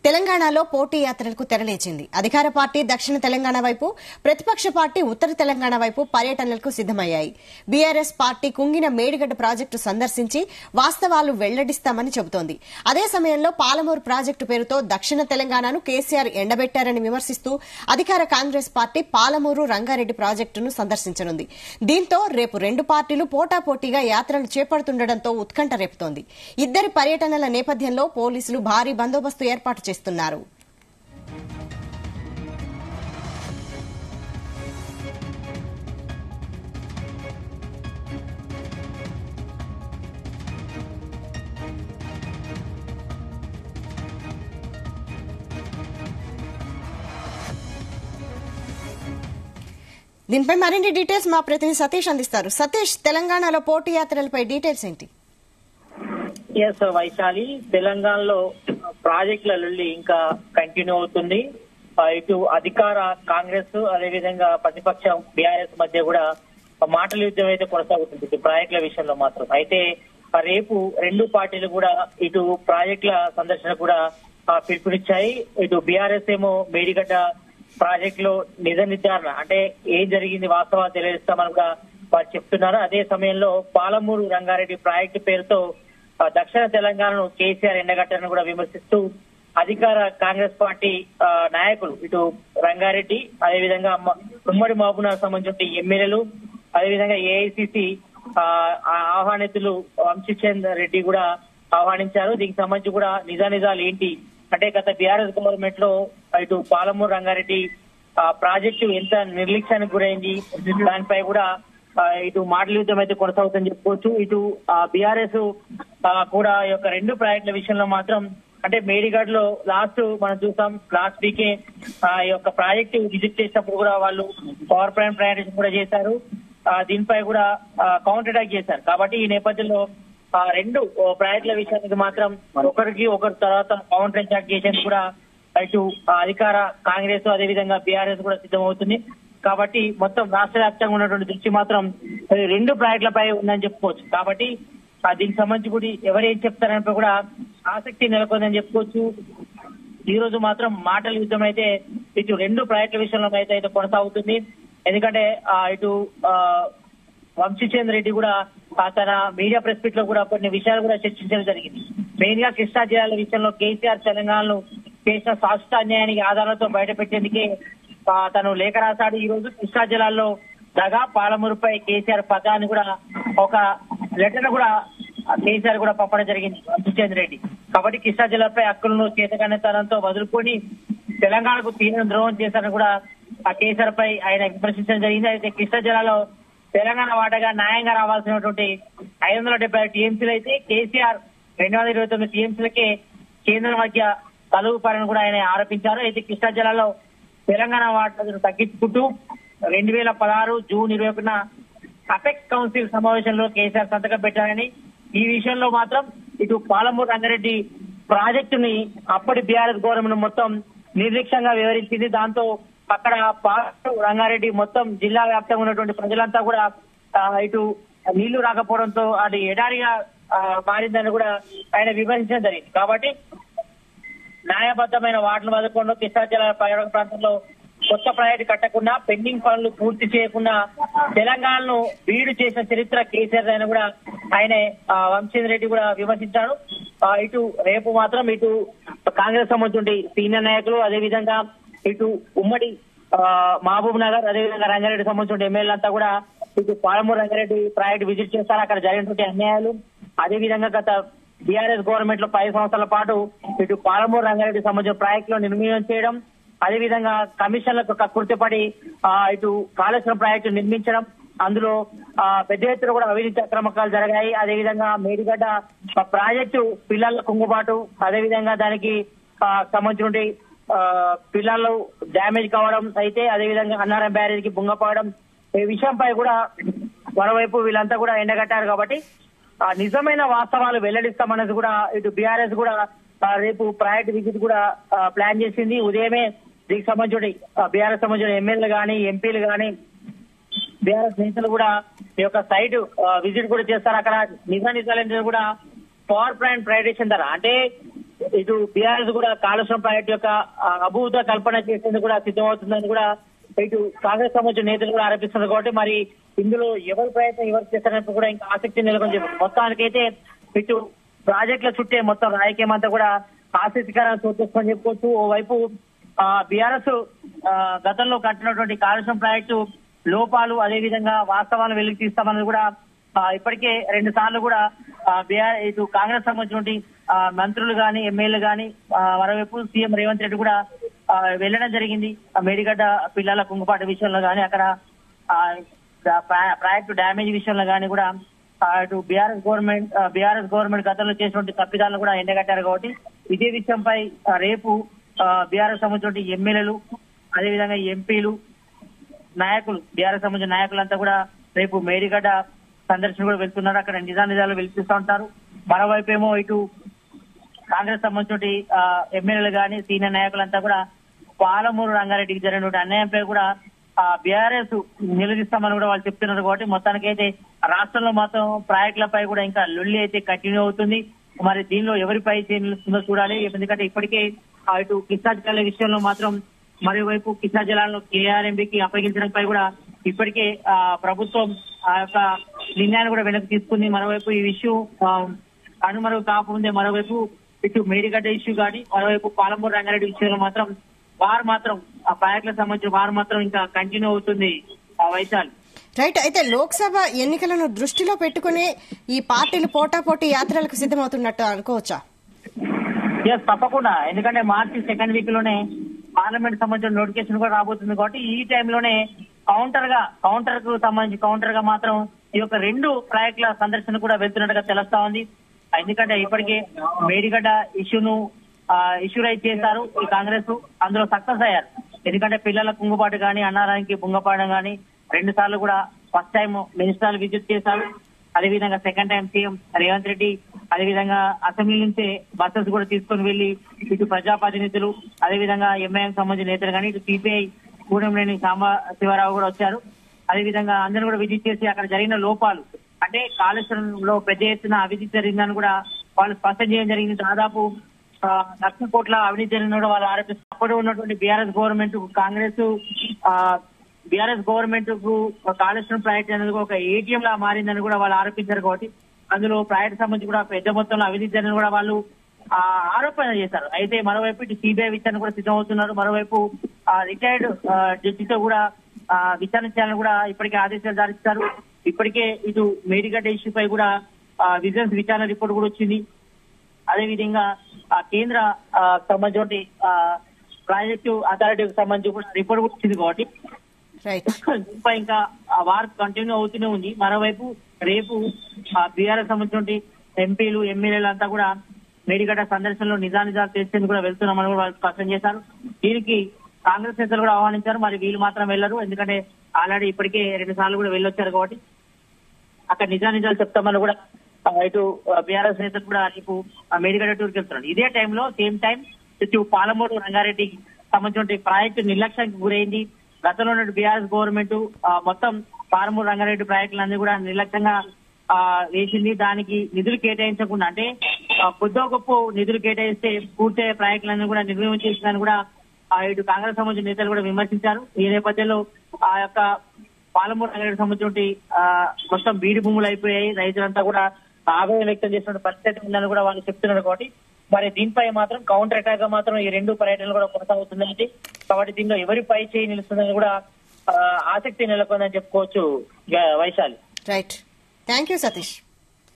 తెలంగాణలో పోటీ యాత్రలకు తెరలేచింది అధికార పార్టీ దక్షిణ తెలంగాణ వైపు ప్రతిపక్ష పార్టీ ఉత్తర తెలంగాణ వైపు పర్యటనలకు సిద్దమయ్యాయి బీఆర్ఎస్ పార్టీ కుంగిన మేడిగడ్డ ప్రాజెక్టు సందర్శించి వాస్తవాలు వెల్లడిస్తామని చెబుతోంది అదే సమయంలో పాలమూరు ప్రాజెక్టు పేరుతో దక్షిణ తెలంగాణను కేసీఆర్ ఎండబెట్టారని విమర్శిస్తూ అధికార కాంగ్రెస్ పార్టీ పాలమూరు రంగారెడ్డి ప్రాజెక్టును సందర్శించనుంది దీంతో రేపు రెండు పార్టీలు పోటాపోటీగా యాత్రలు చేపడుతుండటంతో ఉత్కంఠ రేపుతోంది ఇద్దరి పర్యటనల నేపథ్యంలో పోలీసులు భారీ బందోబస్తు ఏర్పాటు చేస్తున్నారు దీనిపై మరిన్ని డీటెయిల్స్ మా ప్రతినిధి సతీష్ అందిస్తారు సతీష్ తెలంగాణలో పోటీ యాత్రలపై డీటెయిల్స్ ఏంటి ఎస్ వైశాలి తెలంగాణలో ప్రాజెక్టుల లొల్లి ఇంకా కంటిన్యూ అవుతుంది ఆ, ఇటు అధికార కాంగ్రెస్ అదేవిధంగా ప్రతిపక్షం బీఆర్ఎస్ మధ్య కూడా మాటల యుద్ధం అయితే కొనసాగుతుంది ఇటు ప్రాజెక్టుల విషయంలో మాత్రం అయితే ఆ, రేపు రెండు పార్టీలు కూడా ఇటు ప్రాజెక్టుల సందర్శన కూడా ఆ, పిలుపునిచ్చాయి ఇటు బీఆర్ఎస్ ఏమో మేడిగడ్డ ప్రాజెక్ట్ లో నిజ నిర్ధారణ అంటే ఏం జరిగింది వాస్తవాలు తెలియజేస్తామని కూడా వారు చెప్తున్నారు అదే సమయంలో పాలమూరు రంగారెడ్డి ప్రాజెక్టు పేరుతో ఆ, దక్షిణ తెలంగాణను కేసీఆర్ ఎండగట్టారని కూడా విమర్శిస్తూ అధికార కాంగ్రెస్ పార్టీ ఆ, నాయకులు ఇటు రంగారెడ్డి అదేవిధంగా మ- ఉమ్మడి మహబూబ్నగర్ సంబంధించిన ఎమ్మెల్యేలు అదేవిధంగా ఏఐసిసి ఆహ్వానితులు వంశీచంద్ రెడ్డి కూడా ఆహ్వానించారు దీనికి సంబంధించి కూడా నిజానిజాలు ఏంటి అంటే గత బీఆర్ఎస్ గవర్నమెంట్ లో ఇటు పాలమూరు రంగారెడ్డి ఆ, ప్రాజెక్టు ఎంత నిర్లక్ష్యానికి గురైంది దానిపై కూడా ఆ, ఇటు మాటల యుద్ధం అయితే కొనసాగుతుందని చెప్పుకోవచ్చు ఇటు బీఆర్ఎస్ కూడా ఈ యొక్క రెండు ప్రాజెక్టుల విషయంలో మాత్రం అంటే మేడిగఢ్ లో లాస్ట్ మనం చూసాం లాస్ట్ వీకే ఆ, ఈ యొక్క ప్రాజెక్టు విజిట్ చేసినప్పుడు కూడా వాళ్ళు పవర్ ప్లాంట్ ప్రయాణం కూడా చేశారు ఆ, దీనిపై కూడా కౌంటర్ అటాక్ చేశారు కాబట్టి ఈ నేపథ్యంలో ఆ రెండు ఓ ప్రాజెక్టుల విషయానికి మాత్రం ఒకరికి ఒకరి తర్వాత కౌంటర్ అటాక్ చేసేందుకు కూడా ఇటు ఆ, అధికార కాంగ్రెస్ అదేవిధంగా బీఆర్ఎస్ కూడా సిద్ధమవుతుంది కాబట్టి మొత్తం రాష్ట్ర వ్యాప్తంగా ఉన్నటువంటి దృష్టి మాత్రం ఈ రెండు ప్రాజెక్టులపై ఉందని చెప్పుకోవచ్చు కాబట్టి ఆ, దీనికి సంబంధించి కూడా ఎవరు ఏం చెప్తారని కూడా ఆసక్తి నెలకొందని చెప్పుకోవచ్చు ఈ రోజు మాత్రం మాటల యుద్ధం అయితే ఇటు రెండు ప్రాజెక్టుల విషయంలో అయితే అయితే కొనసాగుతుంది ఎందుకంటే ఆ, ఇటు ఆ, వంశీచంద్ర రెడ్డి కూడా ఆ, తన మీడియా ప్రెస్ మీట్ లో కూడా కొన్ని విషయాలు కూడా చర్చించడం జరిగింది మెయిన్ గా కృష్ణా జిల్లాల విషయంలో కేసీఆర్ తెలంగాణలో చేసిన శాశ్వత అన్యాయానికి ఆధారాలతో బయటపెట్టేందుకే ఆ, తను లేఖ రాశాడు ఈ రోజు కృష్ణా జిల్లాలో దగా పాలమూరుపై కేసీఆర్ పదాన్ని కూడా ఒక లెటర్ కూడా కేసీఆర్ కూడా పంపడం జరిగింది వంశీచంద్ర రెడ్డి కాబట్టి కృష్ణా జిల్లాపై హక్కులను చేతకన్నతనంతో వదులుకొని తెలంగాణకు తీవ్ర ద్రోహం చేశారని కూడా ఆ కేసీఆర్ పై ఆయన విమర్శించడం జరిగింది అయితే కృష్ణా జిల్లాలో తెలంగాణ వాటగా న్యాయంగా రావాల్సినటువంటి ఐదు వందల డెబ్బై టీఎంసీలు అయితే కేసీఆర్ రెండు వందల ఇరవై తొమ్మిది టీఎంసీలకే కేంద్రం మధ్య తలుగుపారని కూడా ఆయన ఆరోపించారు అయితే కృష్ణా జిల్లాలో తెలంగాణ వాటాను తగ్గించుకుంటూ రెండు వేల పదహారు జూన్ ఇరవై ఒకటిన అపెక్స్ కౌన్సిల్ సమావేశంలో కేసీఆర్ సంతకం పెట్టారని ఈ విషయంలో మాత్రం ఇటు పాలమూరు రంగారెడ్డి ప్రాజెక్టుని అప్పటి బీఆర్ఎస్ గవర్నమెంట్ మొత్తం నిర్లక్ష్యంగా వివరించింది దాంతో అక్కడ పాలమూరు రంగారెడ్డి మొత్తం జిల్లా వ్యాప్తంగా ఉన్నటువంటి ప్రజలంతా కూడా ఆ, ఇటు నీళ్లు రాకపోవడంతో అది ఎడారిగా ఆ, మారిందని కూడా ఆయన విమర్శించడం జరిగింది కాబట్టి న్యాయబద్ధమైన వాటిని వదలకుండా కృష్ణా జిల్లా పర్యాటక ప్రాంతంలో కొత్త ప్రాజెక్టు కట్టకుండా పెండింగ్ పనులు పూర్తి చేయకుండా తెలంగాణను బీడు చేసిన చరిత్ర కేసీఆర్ అని కూడా ఆయన వంశీంద్ర రెడ్డి కూడా విమర్శించారు ఆ, ఇటు రేపు మాత్రం ఇటు కాంగ్రెస్ సంబంధించి సీనియర్ నాయకులు అదేవిధంగా ఇటు ఉమ్మడి ఆ, మహబూబ్ నగర్ అదేవిధంగా రంగారెడ్డి సంబంధించిన ఎమ్మెల్యేలు అంతా కూడా ఇటు పాలమూరు రంగారెడ్డి ప్రాజెక్టు విజిట్ చేస్తారు అక్కడ జరిగినటువంటి అన్యాయాలు అదేవిధంగా గత బీఆర్ఎస్ గవర్నమెంట్ లో పది సంవత్సరాల పాటు ఇటు పాలమూరు రంగారెడ్డి సంబంధించిన ప్రాజెక్టులో నిర్మీయం చేయడం అదేవిధంగా కమిషన్లకు కక్కుర్తిపడి ఆ, ఇటు కాళేశ్వరం ప్రాజెక్టు నిర్మించడం అందులో ఆ, పెద్ద ఎత్తున కూడా అవినీతి అక్రమకాలు జరిగాయి అదేవిధంగా మేడిగడ్డ ఆ, ప్రాజెక్టు పిల్లల కుంగుబాటు అదేవిధంగా దానికి ఆ, సంబంధించిన ఆ, పిల్లలు డ్యామేజ్ కావడం అయితే అదేవిధంగా అన్నారం బ్యారేజ్ కి బుంగపోవడం ఈ విషయంపై కూడా మరోవైపు వీళ్ళంతా కూడా ఎండగట్టారు కాబట్టి ఆ నిజమైన వాస్తవాలు వెల్లడిస్తామన్నది కూడా ఇటు బీఆర్ఎస్ కూడా ఆ, రేపు ప్రాజెక్ట్ విజిట్ కూడా ఆ, ప్లాన్ చేసింది ఉదయమే దీనికి సంబంధించి బీఆర్ఎస్ సంబంధించిన ఎమ్మెల్యేలు కానీ ఎంపీలు కానీ బీఆర్ఎస్ నేతలు కూడా ఈ యొక్క సైట్ విజిట్ కూడా చేస్తారు అక్కడ నిజా నిజాలు కూడా పవర్ ప్లాంట్ ప్రైవేటేషన్ ధర అంటే ఇటు బీఆర్ఎస్ కూడా కాళేశ్వరం ప్రాజెక్టు యొక్క ఆ, అభూత కల్పన చేసేందుకు కూడా సిద్ధమవుతుందని కూడా ఇటు కాంగ్రెస్ సంబంధించిన నేతలు కూడా ఆరోపిస్తున్నారు కాబట్టి మరి ఇందులో ఎవరి ప్రయత్నం ఎవరు చేస్తారని కూడా ఇంకా ఆసక్తి నెలకొని చెప్పారు మొత్తానికైతే ఇటు ప్రాజెక్టుల చుట్టే మొత్తం రాజకీయం అంతా కూడా ఆసక్తికరంగా చూపిస్తుందని చెప్పుకోవచ్చు ఓవైపు బీఆర్ఎస్ గతంలో కట్టినటువంటి కాళేశ్వరం ప్రాజెక్టు లోపాలు అదేవిధంగా వాస్తవాలను వెలికి తీస్తామని కూడా ఆ, ఇప్పటికే రెండు సార్లు కూడా బీఆర్ ఇటు కాంగ్రెస్ సంబంధించినటువంటి ఆ, మంత్రులు గాని ఎమ్మెల్యేలు గాని ఆ, మరోవైపు సీఎం రేవంత్ రెడ్డి కూడా ఆ, వెళ్ళడం జరిగింది ఆ మేడిగడ్డ పిల్లల కుంగుపాటి విషయంలో గాని అక్కడ ఆ, డా- ప్రా- ప్రాజెక్టు డ్యామేజ్ విషయంలో గాని కూడా ఆ, ఇటు బీఆర్ఎస్ గవర్నమెంట్ బీఆర్ఎస్ గవర్నమెంట్ గతంలో చేసినటువంటి తప్పిదాలను కూడా ఎండగట్టారు కాబట్టి ఇదే విషయంపై ఆ, రేపు బీఆర్ఎస్ సంబంధించిన ఎమ్మెల్యేలు అదేవిధంగా ఎంపీలు నాయకులు బీఆర్ఎస్ సంబంధించిన నాయకులంతా కూడా రేపు మేడిగడ్డ సందర్శన కూడా వెళ్తున్నారు అక్కడ నిజా నిజాలు వెలిపిస్తూ ఉంటారు మరోవైపు ఏమో ఇటు కాంగ్రెస్ సంబంధించిన ఎమ్మెల్యేలు గాని సీనియర్ నాయకులంతా కూడా పాలమూరు రంగారెడ్డికి జరిగినటువంటి అన్యాయంపై కూడా బీఆర్ఎస్ నిలదీస్తామని కూడా వాళ్ళు చెప్తున్నారు కాబట్టి మొత్తానికి అయితే రాష్ట్రంలో మాత్రం ప్రాజెక్టులపై కూడా ఇంకా లొల్లి అయితే కంటిన్యూ అవుతుంది మరి దీనిలో ఎవరిపై నిలుస్తుందో చూడాలి ఎందుకంటే ఇప్పటికే ఆ, ఇటు కృష్ణా జిల్లాల విషయంలో మాత్రం మరోవైపు కృష్ణా జిల్లాలో కేఆర్ఎంబికి అప్పగించడంపై కూడా ఇప్పటికే ఆ, ప్రభుత్వం ఆ యొక్క నిర్ణయాన్ని కూడా వెనక్కి తీసుకుంది మరోవైపు ఈ విషయం ఆ, అనుమరుగు కాకముందే మరోవైపు ఇటు మేడిగడ్డ ఇష్యూ కానీ మరోవైపు పాలమూరు రంగారెడ్డి విషయంలో మాత్రం వారు మాత్రం ఆ ప్రాజెక్టులకు సంబంధించిన వారు మాత్రం ఇంకా కంటిన్యూ అవుతుంది ఆ వైశాలి రైట్ అయితే లోక్సభ ఎన్నికలను దృష్టిలో పెట్టుకునే ఈ పార్టీలు పోటాపోటీ యాత్రలకు సిద్ధమవుతున్నట్టు అనుకోవచ్చా ఎస్ తప్పకుండా ఎందుకంటే మార్చి సెకండ్ వీక్ లోనే పార్లమెంట్ సంబంధించిన నోటిఫికేషన్ కూడా రాబోతుంది కాబట్టి ఈ టైంలోనే కౌంటర్ గా కౌంటర్ కు సంబంధించి కౌంటర్ గా మాత్రం ఈ యొక్క రెండు ప్రాజెక్టుల సందర్శన కూడా వెళ్తున్నట్టుగా తెలుస్తా ఉంది ఎందుకంటే ఇప్పటికే మేడిగడ్డ ఇష్యూను ఇష్యూ రైజ్ చేశారు ఈ కాంగ్రెస్ అందులో సక్సెస్ అయ్యారు ఎందుకంటే పిల్లల కుంగుబాటు గాని అన్నారానికి బుంగపాడడం గాని రెండు సార్లు కూడా ఫస్ట్ టైం మినిస్టర్లు విజిట్ చేశారు అదేవిధంగా second time CM Revanth Reddy అదేవిధంగా అసెంబ్లీ నుంచే బస్సెస్ కూడా తీసుకొని వెళ్లి ఇటు ప్రజాప్రతినిధులు అదేవిధంగా ఎంఐఎం సంబంధించిన నేతలు కానీ ఇటు సిపిఐ కూడంలేని సాంబ శివరావు కూడా వచ్చారు అదేవిధంగా అందరూ కూడా విజిట్ చేసి అక్కడ జరిగిన లోపాలు అంటే కాళేశ్వరంలో పెద్ద ఎత్తున అవినీతి జరిగిందని కూడా వాళ్ళు స్పష్టం చేయడం జరిగింది దాదాపు ఆ, లక్ష కోట్ల అవినీతి జరిగిన కూడా వాళ్ళు ఆరోపిస్తారు అప్పుడు ఉన్నటువంటి BRS government Congress BRS government కు కాళేశ్వరం ప్రాజెక్ట్ అనేది ఒక ఏటీఎం లా మారిందని కూడా వాళ్ళు ఆరోపించారు కాబట్టి అందులో ప్రాజెక్ట్ సంబంధించి కూడా పెద్ద మొత్తంలో అవినీతి జరిగిన కూడా వాళ్ళు ఆ, ఆరోపణ చేశారు అయితే మరోవైపు ఇటు సిబిఐ విచారణ కూడా సిద్ధమవుతున్నారు మరోవైపు రిటైర్డ్ జడ్జితో కూడా ఆ, విచారణ చేయాలని కూడా ఇప్పటికే ఆదేశాలు జారీ చేశారు ఇప్పటికే ఇటు మేడిగడ్డ ఇష్యూపై కూడా విజిలెన్స్ విచారణ రిపోర్ట్ కూడా వచ్చింది అదేవిధంగా ఆ కేంద్ర ఆ, సంబంధించి ఆ, ప్రాజెక్టు అథారిటీకి సంబంధించి కూడా రిపోర్ట్ కూడా వచ్చింది కాబట్టి రైట్ దీనిపై ఇంకా ఆ వార్ కంటిన్యూ అవుతూనే ఉంది మరోవైపు రేపు బీఆర్ఎస్ సంబంధించిన ఎంపీలు ఎమ్మెల్యేలు అంతా కూడా మేడిగడ్డ సందర్శనలో నిజానిజాలు తెలిసేందుకు కూడా వెళ్తున్నామని కూడా వాళ్ళు స్పష్టం చేశారు దీనికి కాంగ్రెస్ నేతలు కూడా ఆహ్వానించారు మరి వీళ్ళు మాత్రం వెళ్లరు ఎందుకంటే ఆల్రెడీ ఇప్పటికే రెండు సార్లు కూడా వెళ్ళొచ్చారు కాబట్టి అక్కడ నిజానిజాలు చెప్తామని కూడా ఆ, ఇటు బీఆర్ఎస్ నేతలు కూడా రేపు ఆ మేడిగడ్డ టూర్కి వెళ్తున్నారు ఇదే టైంలో సేమ్ టైం ఇటు పాలమూరు రంగారెడ్డి సంబంధించిన ప్రాజెక్టు నిర్లక్ష్యానికి గురైంది గతంలో ఉన్న బీఆర్ఎస్ గవర్నమెంట్ ఆ, మొత్తం పాలమూరు రంగారెడ్డి ప్రాజెక్టులన్నీ కూడా నిర్లక్ష్యంగా ఆ, వేసింది దానికి నిధులు కేటాయించకుండా అంటే ఆ, కొద్దో గొప్ప నిధులు కేటాయిస్తే పూర్తయ్యే ప్రాజెక్టులన్నీ కూడా నిర్వహణ చేసిందని కూడా ఆ, ఇటు కాంగ్రెస్ సంబంధించిన నేతలు కూడా విమర్శించారు ఈ నేపథ్యంలో ఆ యొక్క పాలమూరు నగరానికి సంబంధించి ఆ, మొత్తం బీడి భూములు అయిపోయాయి రైతులంతా కూడా ఆవేదన వ్యక్తం చేసిన పరిస్థితి ఉందని కూడా వాళ్ళు చెప్తున్నారు కాబట్టి మరి దీనిపై మాత్రం కౌంటర్ అటాక్ గా మాత్రం ఈ రెండు పర్యటనలు కూడా కొనసాగుతుందండి కాబట్టి దీనిలో ఎవరి పై చేయి నిలుస్తుందని కూడా ఆ, ఆసక్తి నెలకొందని చెప్పుకోవచ్చు ఇక Vaishali right thank you Satish